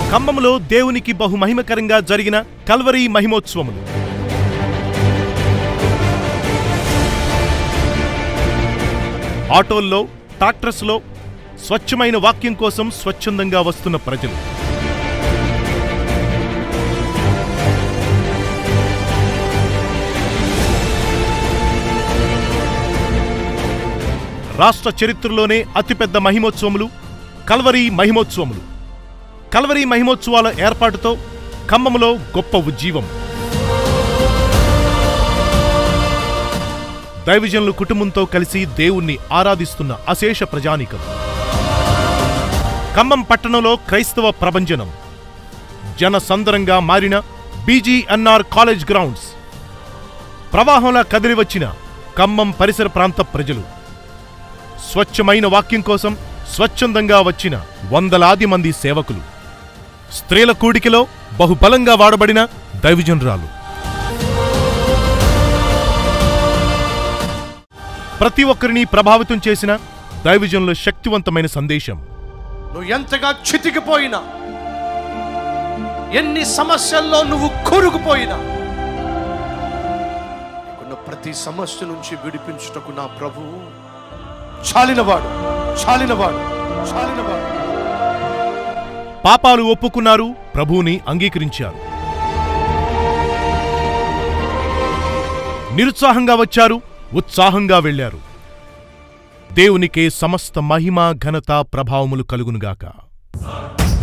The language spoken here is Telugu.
ఖమ్మంలో దేవునికి బహు మహిమకరంగా జరిగిన కల్వరీ మహిమోత్సవములు ఆటోల్లో ట్రాక్టర్స్లో స్వచ్ఛమైన వాక్యం కోసం స్వచ్ఛందంగా వస్తున్న ప్రజలు రాష్ట్ర చరిత్రలోనే అతిపెద్ద మహిమోత్సవములు కల్వరీ మహిమోత్సవములు కల్వరీ మహిమోత్సవాల ఏర్పాటుతో ఖమ్మంలో గొప్ప ఉజ్జీవం దైవజనులు కుటుంబంతో కలిసి దేవుణ్ణి ఆరాధిస్తున్న అశేష ప్రజానికం ఖమ్మం పట్టణంలో క్రైస్తవ ప్రభంజనం జనసందరంగా మారిన బీజీఎన్ఆర్ కాలేజ్ గ్రౌండ్స్ ప్రవాహంలా కదిలివచ్చిన ఖమ్మం పరిసర ప్రాంత ప్రజలు స్వచ్ఛమైన వాక్యం కోసం స్వచ్ఛందంగా వచ్చిన వందలాది మంది సేవకులు స్త్రీల కూడికలో బహుబలంగా వాడబడిన దైవజనురాలు ప్రతి ఒక్కరిని ప్రభావితం చేసిన దైవజనుల శక్తివంతమైన సందేశం నువ్వు ఎంతగా చితికిపోయినా ఎన్ని సమస్యల్లో నువ్వు కూరుకుపోయినా నీకున్న ప్రతి సమస్య నుంచి విడిపించుటకు నా ప్రభువు చాలినవాడు చాలినవాడు చాలినవాడు పాపాలు ఒప్పుకున్నారు ప్రభువుని అంగీకరించారు నిరుత్సాహంగా వచ్చారు ఉత్సాహంగా వెళ్ళారు దేవునికే సమస్త మహిమ ఘనత ప్రభావములు కలుగునుగాక